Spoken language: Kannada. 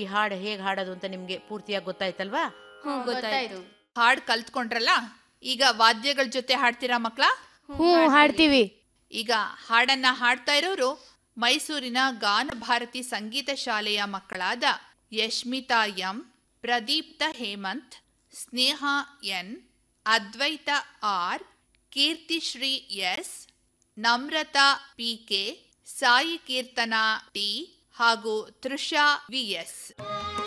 ಈ ಹಾಡು ಹೇಗೆ ಹಾಡೋದು ಅಂತ ನಿಮ್ಗೆ ಪೂರ್ತಿಯಾಗಿ ಗೊತ್ತಾಯ್ತಲ್ವಾ ಹ್ಞೂ ಗೊತ್ತಾಯ್ತು ಹಾಡ್ ಕಲ್ತ್ಕೊಂಡ್ರಲ್ಲ ಈಗ ವಾದ್ಯಗಳ ಜೊತೆ ಹಾಡ್ತೀರಾ ಮಕ್ಳ ಹ್ಞೂ ಹಾಡ್ತೀವಿ ಈಗ ಹಾಡನ್ನ ಹಾಡ್ತಾ ಇರೋರು ಮೈಸೂರಿನ ಗಾನ ಭಾರತಿ ಸಂಗೀತ ಶಾಲೆಯ ಮಕ್ಕಳಾದ Yashmitha M Pradeeptha Hemanth Sneha N Advaitha R Keerthishree S Namratha PK Sai Keerthana T ಹಾಗೂ ತೃಷಾ ವಿಎಸ್